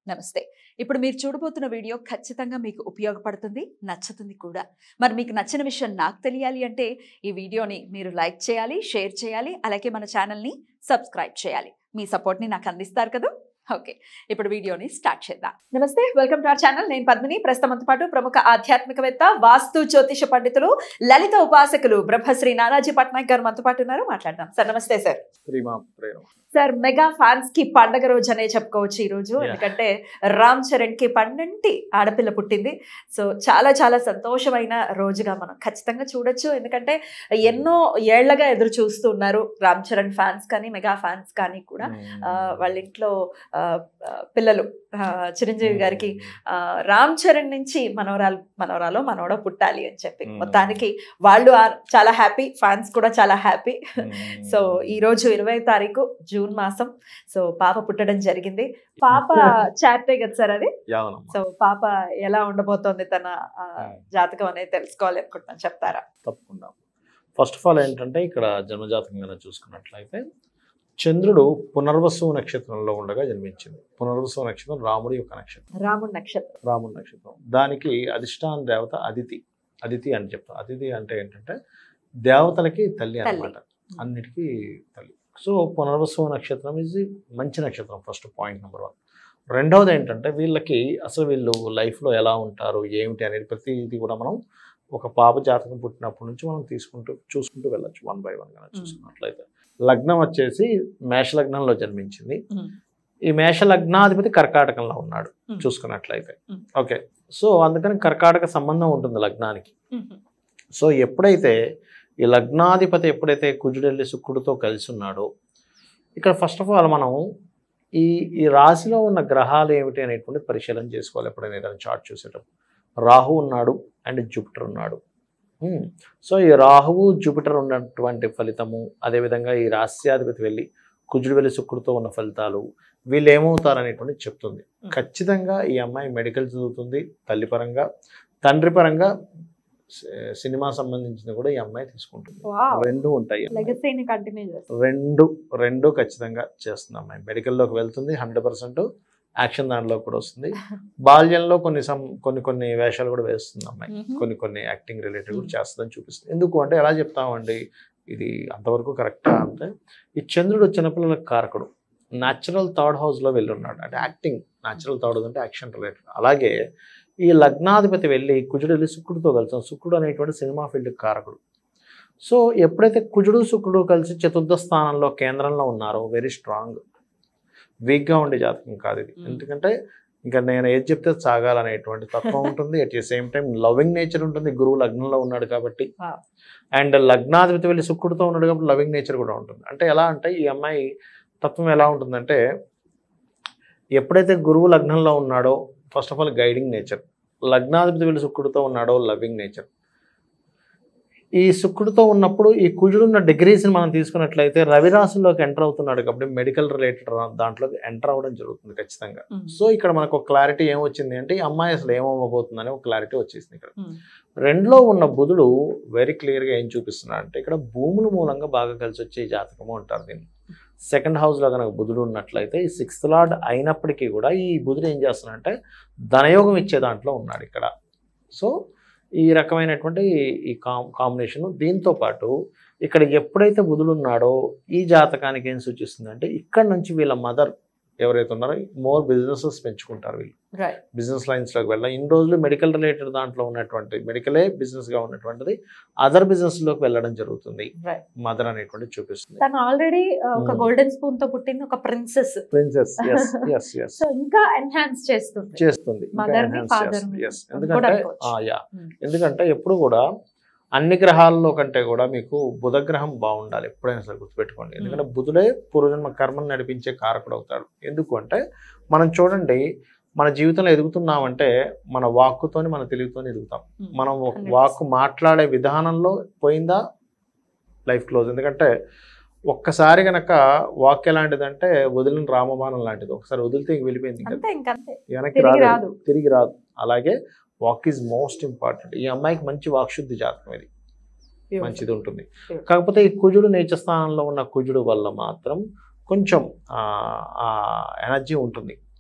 నమస్తే ఇప్పుడు మీరు చూడబోతున్న వీడియో ఖచ్చితంగా మీకు ఉపయోగపడుతుంది నచ్చుతుంది కూడా మరి మీకు నచ్చిన విషయం నాకు తెలియాలి అంటే ఈ వీడియోని మీరు లైక్ చేయాలి షేర్ చేయాలి అలాగే మన ఛానల్ని సబ్స్క్రైబ్ చేయాలి మీ సపోర్ట్ని నాకు అందిస్తారు కదా ఓకే ఇప్పుడు వీడియోని స్టార్ట్ చేద్దాం నమస్తే వెల్కమ్ టు అవర్ ఛానల్ నేను పద్మిని ప్రస్తుతంతో పాటు ప్రముఖ ఆధ్యాత్మికవేత్త వాస్తు జ్యోతిష పండితులు లలిత ఉపాసకులు బ్రహ్మశ్రీ నానాజీ పట్నాయక్ గారు మనతో పాటు ఉన్నారు మాట్లాడదాం సార్ నమస్తే సార్ శ్రీమా ప్రేమ సార్ మెగా ఫ్యాన్స్ కి పండగ రోజు అనే చెప్పుకోవచ్చు ఈ రోజు Yeah. ఎందుకంటే రామ్ చరణ్ కి పన్నెంటి ఆడపిల్ల పుట్టింది సో చాలా చాలా సంతోషమైన రోజుగా మనం ఖచ్చితంగా చూడొచ్చు ఎందుకంటే ఎన్నో ఏళ్లగా ఎదురు చూస్తూ ఉన్నారు రామ్ చరణ్ ఫ్యాన్స్ కానీ మెగా ఫ్యాన్స్ కానీ కూడా ఆ, వాళ్ళ ఇంట్లో ఆ, ఆ, పిల్లలు ఆ, చిరంజీవి గారికి ఆ, రామ్ చరణ్ నుంచి మనవరాలు మనవరాలో మనవడో పుట్టాలి అని చెప్పి Hmm. మొత్తానికి వాళ్ళు ఆ- చాలా హ్యాపీ ఫ్యాన్స్ కూడా చాలా హ్యాపీ సో ఈ రోజు ఇరవై తారీఖు జూన్ మాసం సో పాప పుట్టడం జరిగింది పాప చాటే కదా సార్ అది యావనమ్మా సో పాప ఎలా ఉండబోతోంది తన ఆ, Hmm. జాతకం అనేది తెలుసుకోవాలి అనుకుంటున్నాను చెప్తారా తప్పకుండా ఫస్ట్ ఆఫ్ ఆల్ ఏంటంటే ఇక్కడ జన్మజాతకంగా చూసుకున్నట్లయితే చంద్రుడు పునర్వసు నక్షత్రంలో ఉండగా జన్మించింది పునర్వసు నక్షత్రం రాముడి యొక్క నక్షత్రం రాముడి నక్షత్రం రాముడి నక్షత్రం దానికి అధిష్టాన దేవత అదితి అదితి అని చెప్తాం అదితి అంటే ఏంటంటే దేవతలకి తల్లి తల్లి. అన్నమాట అన్నిటికీ తల్లి సో పునర్వసు నక్షత్రం ఇది మంచి నక్షత్రం ఫస్ట్ పాయింట్ నెంబర్ వన్ రెండవది ఏంటంటే వీళ్ళకి అసలు వీళ్ళు లైఫ్లో ఎలా ఉంటారు ఏమిటి అనేది ప్రతిదీ కూడా మనం ఒక పాప జాతకం పుట్టినప్పటి నుంచి మనం తీసుకుంటూ చూసుకుంటూ వెళ్ళొచ్చు వన్ బై వన్ గా చూసుకున్నట్లయితే లగ్నం వచ్చేసి మేష లగ్నంలో జన్మించింది Mm. ఈ మేష లగ్నాధిపతి కర్కాటకంలో ఉన్నాడు Mm. చూసుకున్నట్లయితే Mm. ఓకే సో అందుకని కర్కాటక సంబంధం ఉంటుంది లగ్నానికి సో ఎప్పుడైతే ఈ లగ్నాధిపతి ఎప్పుడైతే కుజుడెల్లి శుక్రుడితో కలిసి ఉన్నాడో ఇక్కడ ఫస్ట్ ఆఫ్ ఆల్ మనం ఈ ఈ రాశిలో ఉన్న గ్రహాలు ఏమిటి అనేటువంటి పరిశీలన చేసుకోవాలి ఎప్పుడైనా ఏదైనా చార్ట్ చూసేటప్పుడు రాహు ఉన్నాడు అండ్ జూపిటర్ ఉన్నాడు Hmm. సో ఈ రాహువు జూపిటర్ ఉన్నటువంటి ఫలితము అదేవిధంగా ఈ రాస్యాధిపతి వెళ్ళి కుజుడు వెళ్ళి శుక్రుడితో ఉన్న ఫలితాలు వీళ్ళు ఏమవుతారు అనేటువంటి చెప్తుంది Hmm. ఖచ్చితంగా ఈ అమ్మాయి మెడికల్ చదువుతుంది తల్లి పరంగా తండ్రి పరంగా సి- సినిమా సంబంధించింది కూడా ఈ అమ్మాయి తీసుకుంటుంది రెండు ఉంటాయి ఈ అమ్మాయికి. లెగసీని కంటిన్యూ చేస్తాం రెండు రెండు ఖచ్చితంగా చేస్తుంది అమ్మాయి మెడికల్లోకి వెళ్తుంది హండ్రెడ్ పర్సెంట్ యాక్షన్ దాంట్లో కూడా వస్తుంది బాల్యంలో కొన్ని సమ్ కొన్ని కొన్ని వేషాలు కూడా వేస్తుంది అమ్మాయి కొన్ని కొన్ని యాక్టింగ్ రిలేటెడ్ కూడా Mhm. చేస్తుందని చూపిస్తుంది ఎందుకు అంటే ఎలా చెప్తామండి ఇది అంతవరకు కరెక్టా అంటే ఈ చంద్రుడు చిన్నపిల్లలకు కారకుడు న్యాచురల్ థర్డ్ హౌస్లో వెళ్ళి ఉన్నాడు అంటే యాక్టింగ్ న్యాచురల్ థర్డ్ అంటే యాక్షన్ రిలేటెడ్ అలాగే ఈ లగ్నాధిపతి వెళ్ళి కుజుడు వెళ్ళి శుక్రుడితో కలిసాం శుక్రుడు అనేటువంటి సినిమా ఫీల్డ్ కారకుడు సో ఎప్పుడైతే కుజుడు శుక్రుడు కలిసి చతుర్థ స్థానంలో కేంద్రంలో ఉన్నారో వెరీ స్ట్రాంగ్ వీక్గా ఉండే జాతకం కాదు ఇది Mm. ఎందుకంటే ఇంకా నేను ఏది చెప్తే సాగాలనేటువంటి తత్వం ఉంటుంది at the same time loving nature ఉంటుంది గురువు లగ్నంలో ఉన్నాడు కాబట్టి Wow. అండ్ లగ్నాధిపతి వెళ్ళి శుక్రుడితో ఉన్నాడు కాబట్టి లవింగ్ నేచర్ కూడా ఉంటుంది అంటే ఎలా అంటే ఈ అమ్మాయి తత్వం ఎలా ఉంటుందంటే ఎప్పుడైతే గురువు లగ్నంలో ఉన్నాడో first of all guiding nature లగ్నాధిపతి వెళ్ళి శుక్రుడితో ఉన్నాడో లవింగ్ నేచర్ ఈ శుక్రుడితో ఉన్నప్పుడు ఈ కుజుడున్న డిగ్రీస్ని మనం తీసుకున్నట్లయితే రవి రాశిలోకి ఎంటర్ అవుతున్నాడు కాబట్టి మెడికల్ రిలేటెడ్ దాంట్లోకి ఎంటర్ అవ్వడం జరుగుతుంది ఖచ్చితంగా సో ఇక్కడ మనకు ఒక క్లారిటీ ఏమొచ్చింది అంటే ఈ అమ్మాయి అసలు ఏమవ్వబోతుందని ఒక క్లారిటీ వచ్చేసింది ఇక్కడ రెండులో ఉన్న బుధుడు వెరీ క్లియర్గా ఏం చూపిస్తున్నాడు అంటే ఇక్కడ భూముల మూలంగా బాగా కలిసి వచ్చే జాతకము అంటారు దీన్ని సెకండ్ హౌస్లో కనుక బుధుడు ఉన్నట్లయితే ఈ సిక్స్త్ లార్డ్ అయినప్పటికీ కూడా ఈ బుధుడు ఏం చేస్తున్నాడంటే ధనయోగం ఇచ్చే దాంట్లో ఉన్నాడు ఇక్కడ సో ఈ రకమైనటువంటి ఈ కాం కాంబినేషన్ దీంతో పాటు ఇక్కడ ఎప్పుడైతే బుధుడు ఉన్నాడో ఈ జాతకానికి ఏం సూచిస్తుంది అంటే ఇక్కడ నుంచి వీళ్ళ మదర్ ఎవరైతే ఉన్నారో మోర్ బిజినెసెస్ పెంచుకుంటారు వీళ్ళు రైట్ బిజినెస్ లైన్స్లోకి వెళ్ళాం ఇన్ని రోజులు మెడికల్ రిలేటెడ్ దాంట్లో ఉన్నటువంటి మెడికలే బిజినెస్గా ఉన్నటువంటిది అదర్ బిజినెస్లోకి వెళ్ళడం జరుగుతుంది రైట్ మదర్ అనేటువంటి చూపిస్తుంది తను ఆల్రెడీ ఒక Hmm. గోల్డెన్ స్పూన్ తో పుట్టింది ఒక princess princess yes yes yes so ఇంకా ఎన్హాన్స్ చేస్తుంది చేస్తుంది ఇంకా Mother ని, enhance father చేస్తుంది. ని Yes. కూడా ఎందుకంటే అనుకోవచ్చు. Yeah Hmm. ఎందుకంటే ఎప్పుడు కూడా అన్ని గ్రహాల్లో కంటే కూడా మీకు బుధ గ్రహం బాగుండాలి ఎప్పుడైనా సరే గుర్తుపెట్టుకోండి ఎందుకంటే బుధుడే పూర్వజన్మ కర్మను నడిపించే కారకుడు అవుతాడు ఎందుకు అంటే మనం చూడండి మన జీవితంలో ఎదుగుతున్నామంటే మన వాక్కుతోని మన తెలివితోని ఎదుగుతాం Hmm. మనం ఒక 100%. వాక్కు మాట్లాడే విధానంలో పోయిందా లైఫ్ క్లోజ్ ఎందుకంటే ఒక్కసారి గనక వాక్ ఎలాంటిదంటే వదిలిన రామబాణం లాంటిది ఒకసారి వదిలితే ఇంక వెళ్ళిపోయింది ఇంకా అంతే ఇంకంతే వెనక్కి తిరిగి రాదు రాదు. తిరిగి రాదు అలాగే వాక్ ఈజ్ మోస్ట్ ఇంపార్టెంట్ ఈ అమ్మాయికి మంచి వాక్శుద్ధి జాతకం ఇది మంచిది ఉంటుంది Beautiful. కాకపోతే ఈ కుజుడు నీచ స్థానంలో ఉన్న కుజుడు వల్ల మాత్రం కొంచెం ఎనర్జీ ఉంటుంది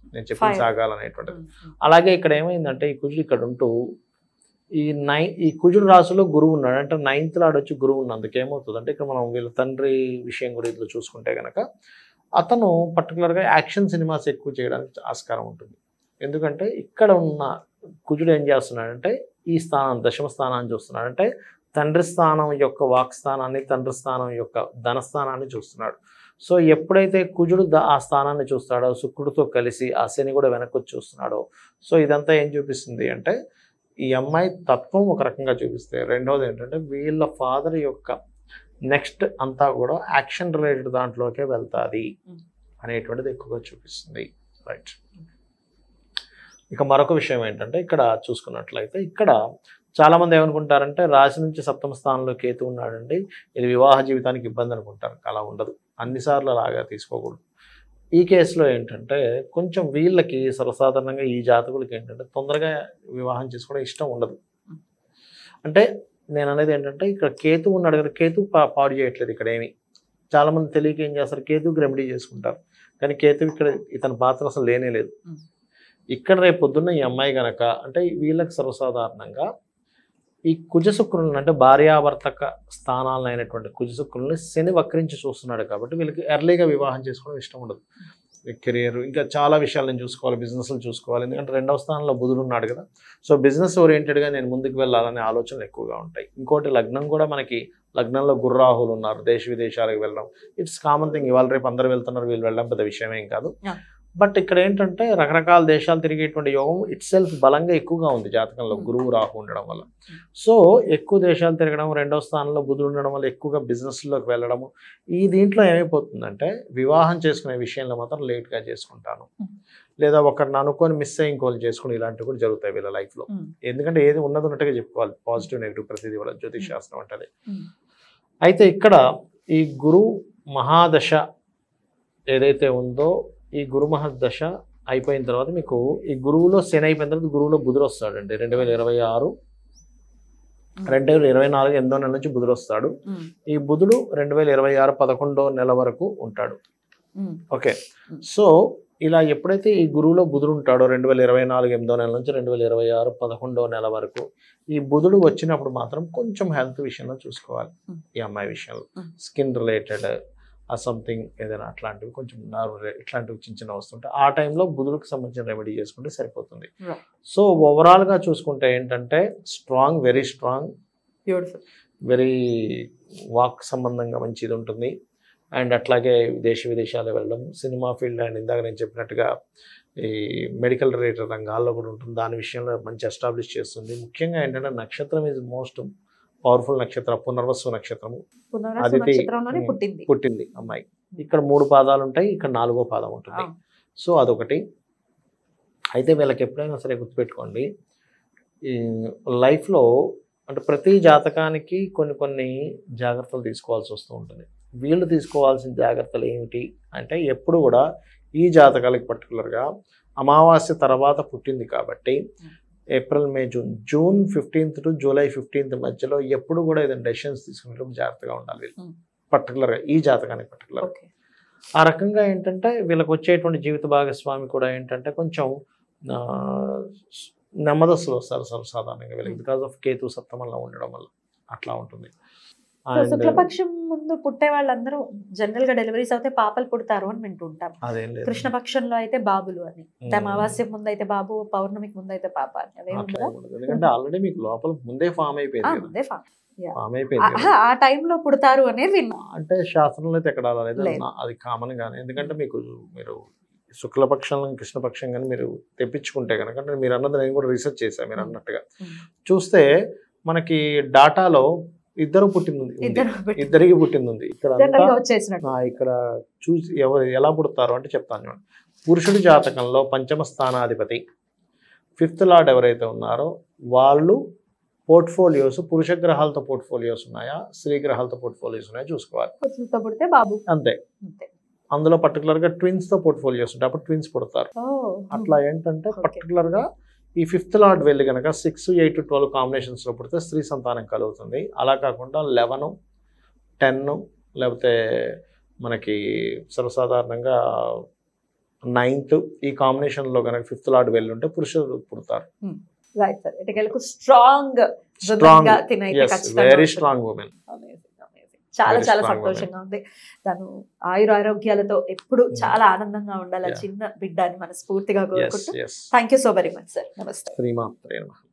నేను చెప్పిన Fire. సాగాలనేటువంటిది అలాగే ఇక్కడ ఏమైందంటే ఈ కుజుడు ఇక్కడ ఉంటూ ఈ నై ఈ కుజుడు రాశిలో గురువు ఉన్నాడు అంటే నైన్త్ లాడ్ వచ్చి గురువు ఉన్నందుకు ఏమవుతుంది అంటే ఇక్కడ మనం వీళ్ళ తండ్రి విషయం గురించి చూసుకుంటే కనుక అతను పర్టికులర్గా యాక్షన్ సినిమాస్ ఎక్కువ చేయడానికి ఆస్కారం ఉంటుంది ఎందుకంటే ఇక్కడ ఉన్న కుజుడు ఏం చేస్తున్నాడంటే ఈ స్థానం దశమ స్థానాన్ని చూస్తున్నాడంటే తండ్రి స్థానం యొక్క వాక్ స్థానాన్ని తండ్రి స్థానం యొక్క ధనస్థానాన్ని చూస్తున్నాడు సో ఎప్పుడైతే కుజుడు ద- ఆ స్థానాన్ని చూస్తాడో శుక్రుడితో కలిసి ఆ శని కూడా వెనక్కి వచ్చి చూస్తున్నాడో సో ఇదంతా ఏం చూపిస్తుంది అంటే ఈ అమ్మాయి తత్వం ఒక రకంగా చూపిస్తే రెండవది ఏంటంటే వీళ్ళ ఫాదర్ యొక్క నెక్స్ట్ అంతా కూడా యాక్షన్ రిలేటెడ్ దాంట్లోకే వెళ్తాది Mm. అనేటువంటిది ఎక్కువగా చూపిస్తుంది రైట్ ఇక మరొక విషయం ఏంటంటే ఇక్కడ చూసుకున్నట్లయితే ఇక్కడ చాలామంది ఏమనుకుంటారంటే రాశి నుంచి సప్తమ స్థానంలో కేతు ఉన్నాడండి ఇది వివాహ జీవితానికి ఇబ్బంది అనుకుంటారు అలా ఉండదు అన్నిసార్లు అలాగా తీసుకోకూడదు ఈ కేసులో ఏంటంటే కొంచెం వీళ్ళకి సర్వసాధారణంగా ఈ జాతకులకి ఏంటంటే తొందరగా వివాహం చేసుకోవడం ఇష్టం ఉండదు అంటే నేను అనేది ఏంటంటే ఇక్కడ కేతు ఉన్నాడు కదా కేతు పా- పాడు చేయట్లేదు ఇక్కడ ఏమి చాలామంది తెలియక ఏం చేస్తారు కేతుకి రెమెడీ చేసుకుంటారు కానీ కేతు ఇక్కడ ఇతని పాత్ర అసలు లేనే లేదు Mm. ఇక్కడ రేపు పొద్దున్న ఈ అమ్మాయి గనక అంటే వీళ్ళకి సర్వసాధారణంగా ఈ కుజ శుక్రులను అంటే భార్యాభర్తక స్థానాలను అయినటువంటి కుజ శుక్రుల్ని శని వక్రించి చూస్తున్నాడు కాబట్టి వీళ్ళకి ఎర్లీగా వివాహం చేసుకోవడం ఇష్టం ఉండదు కెరియర్ ఇంకా చాలా విషయాలు నేను చూసుకోవాలి బిజినెస్లు చూసుకోవాలి ఎందుకంటే రెండవ స్థానంలో బుధుడు ఉన్నాడు కదా సో బిజినెస్ ఓరియంటెడ్గా నేను ముందుకు వెళ్ళాలనే ఆలోచనలు ఎక్కువగా ఉంటాయి ఇంకోటి లగ్నం కూడా మనకి లగ్నంలో గుర్రాహులు ఉన్నారు దేశ విదేశాలకు వెళ్ళడం ఇట్స్ కామన్ థింగ్ ఇవాళ రేపు అందరూ వెళ్తున్నారు వీళ్ళు వెళ్ళడం పెద్ద విషయమేం కాదు Yeah. బట్ ఇక్కడ ఏంటంటే రకరకాల దేశాలు తిరిగేటువంటి యోగం ఇట్ సెల్ఫ్ బలంగా ఎక్కువగా ఉంది జాతకంలో Hmm. గురువు రాహు ఉండడం వల్ల సో ఎక్కువ దేశాలు తిరగడం రెండో స్థానంలో బుధుడు ఉండడం వల్ల ఎక్కువగా బిజినెస్లోకి వెళ్ళడము ఈ దీంట్లో ఏమైపోతుందంటే వివాహం చేసుకునే విషయంలో మాత్రం లేట్గా చేసుకుంటాను Hmm. లేదా ఒకరిని అనుకొని మిస్ అయ్యి ఇంకోళ్ళు చేసుకుని ఇలాంటివి కూడా జరుగుతాయి వీళ్ళ లైఫ్లో Hmm. ఎందుకంటే ఏది ఉన్నది ఉన్నట్టుగా చెప్పుకోవాలి పాజిటివ్ నెగిటివ్ ప్రతిదీ కూడా జ్యోతిష్ శాస్త్రం అంటది Hmm. అయితే ఇక్కడ ఈ గురు మహాదశ ఏదైతే ఉందో ఈ గురు మహాదశ అయిపోయిన తర్వాత మీకు ఈ గురువులో శని అయిపోయిన తర్వాత గురువులో బుధుడు వస్తాడండి రెండు వేల ఇరవై ఆరు రెండు వేల ఇరవై నాలుగు ఎనిమిదో నెల నుంచి బుధుడు వస్తాడు ఉమ్, ఈ బుధుడు రెండు వేల ఇరవై ఆరు పదకొండో నెల వరకు ఉంటాడు ఉమ్, ఓకే Hmm. సో ఇలా ఎప్పుడైతే ఈ గురువులో బుధుడు ఉంటాడో రెండు వేల ఇరవై నాలుగు ఎనిమిదో నెల నుంచి రెండు వేల ఇరవై ఆరు పదకొండో నెల వరకు ఈ బుధుడు వచ్చినప్పుడు మాత్రం కొంచెం హెల్త్ విషయంలో చూసుకోవాలి Hmm. ఈ అమ్మాయి విషయంలో Hmm. Skin related uh something ఏదైనా అట్లాంటివి కొంచెం నర్వ్ ఇట్లాంటివి చిన్న చిన్న వస్తుంటాయి ఆ టైంలో బుధుడికి సంబంధించిన రెమెడీ చేసుకుంటే సరిపోతుంది Right. సో ఓవరాల్గా చూసుకుంటే ఏంటంటే strong very strong beautiful very వాక్ సంబంధంగా మంచిది ఉంటుంది అండ్ అట్లాగే దేశ విదేశాలు వెళ్ళడం సినిమా ఫీల్డ్ అండ్ ఇందాక నేను చెప్పినట్టుగా ఈ మెడికల్ రిలేటెడ్ రంగాల్లో కూడా ఉంటుంది దాని విషయంలో మంచి ఎస్టాబ్లిష్ చేస్తుంది ముఖ్యంగా ఏంటంటే నక్షత్రం ఈజ్ మోస్ట్ పవర్ఫుల్ నక్షత్రం పునర్వసు నక్షత్రము పునరాసు అదితి, నక్షత్రంలోనే ఉమ్, పుట్టింది పుట్టింది అమ్మాయి ఇక్కడ మూడు పాదాలు ఉంటాయి ఇక్కడ నాలుగో పాదం ఉంటుంది ఆ. సో అదొకటి అయితే వీళ్ళకి ఎప్పుడైనా సరే గుర్తుపెట్టుకోండి ఈ లైఫ్లో అంటే ప్రతి జాతకానికి కొన్ని కొన్ని జాగ్రత్తలు తీసుకోవాల్సి వస్తూ ఉంటుంది వీళ్ళు తీసుకోవాల్సిన జాగ్రత్తలు ఏమిటి అంటే ఎప్పుడు కూడా ఈ జాతకాలకి పర్టికులర్గా అమావాస్య తర్వాత పుట్టింది కాబట్టి April May June June fifteenth to July fifteenth మధ్యలో ఎప్పుడు కూడా ఏదైనా డెసిషన్స్ తీసుకునేటప్పుడు జాగ్రత్తగా ఉండాలి వీళ్ళు Hmm. పర్టికులర్గా ఈ జాతకానికి పర్టికులర్ ఓకే ఆ రకంగా ఏంటంటే వీళ్ళకి వచ్చేటువంటి జీవిత భాగస్వామి కూడా ఏంటంటే కొంచెం ఆ, నెమ్మదస్తులు వస్తారు సర్వసాధారణంగా వీళ్ళకి Hmm. బికాస్ ఆఫ్ కేతు సప్తమంలో ఉండడం వల్ల అట్లా ఉంటుంది సో And శుక్లపక్షం ముందు పుట్టే వాళ్ళందరూ జనరల్ గా డెలివరీస్ అయితే పాపలు పుడతారు అని వింటుంటాం అదేం లేదు కృష్ణపక్షంలో అయితే బాబులు అని Hmm. అమావాస్య ముందు అయితే బాబు పౌర్ణమికి ముందు అయితే పాప అని అవేం అట్లా ఉండదా? ఏం ఉండదు. ఎందుకంటే ఆల్రెడీ మీకు లోపల ముందే ఫామ్ ఆ, అయిపోయింది కదా ముందే ఫా- ఫామ్ అయిపోయింది కదా. ఆహా, ఆ టైంలో పుడతారు అనేది విన్నా అంటే శాస్త్రంలో అయితే ఎక్కడ లేదు లేదు. నా- అది కామన్ గానే ఎందుకంటే మీకు మీరు శుక్లపక్షం కృష్ణపక్షం కానీ మీరు తెప్పించుకుంటే కనుక అంటే మీరు అన్నది నేను కూడా రీసెర్చ్ చేశాను మీరు Hmm. అన్నట్టుగా Hmm. చూస్తే మనకి డాటాలో ఇద్దరు పుట్టింది ఉంది. ఇద్దరు పెట్టి- ఇద్దరికి పుట్టింది ఉంది ఇక్కడ జనరల్ గా అంతా- వచ్చేసినట్టు ఆ, ఇక్కడ చూసి ఎవరు ఎలా పుడతారు అంటే చెప్తాను చూడండి పురుషుడి జాతకంలో పంచమ స్థానాధిపతి ఫిఫ్త్ లార్డ్ ఎవరైతే ఉన్నారో వాళ్ళు పోర్ట్ఫోలియోస్ పురుష గ్రహాలతో పోర్ట్ఫోలియోస్ ఉన్నాయా స్త్రీ గ్రహాలతో పోర్ట్ఫోలియోస్ ఉన్నాయా చూసుకోవాలి పురుషులతో పుడితే బాబు అంతే అంతే అందులో పర్టికులర్గా ట్విన్స్తో పోర్ట్ఫోలియోస్ ఉంటాయి అప్పుడు ట్విన్స్ పుడతారు ఓ, అట్లా ఏంటంటే Okay. పర్టికులర్గా ఈ ఫిఫ్త్ లార్డ్ వెళ్ళి కనుక సిక్స్ ఎయిట్ ట్వెల్వ్ కాంబినేషన్స్లో పుడితే స్త్రీ సంతానం కలుగుతుంది అలా కాకుండా లెవెన్ టెన్ లేకపోతే మనకి సర్వసాధారణంగా నైన్త్ ఈ కాంబినేషన్లో కనుక ఫిఫ్త్ లార్డ్ వెళ్ళి ఉంటే పురుషులు పుడతారు రైట్ సార్ ఇటుకెళ్ళకు స్ట్రాంగ్ స్ట్రాంగ్ తినైతే ఎస్ ఖచ్చితంగా వెరీ ఉంటుంది. Strong women Amazing, amazing. చాలా Very చాలా strong సంతోషంగా ఉంది తను ఆయుర ఆరోగ్యాలతో ఎప్పుడు Mm. చాలా ఆనందంగా ఉండాలి ఆ Yeah. చిన్న బిడ్డ అని మనస్ఫూర్తిగా ఎస్ కోరుకుంటూ yes thank you so very much sir నమస్తే శ్రీమాత్రే నమః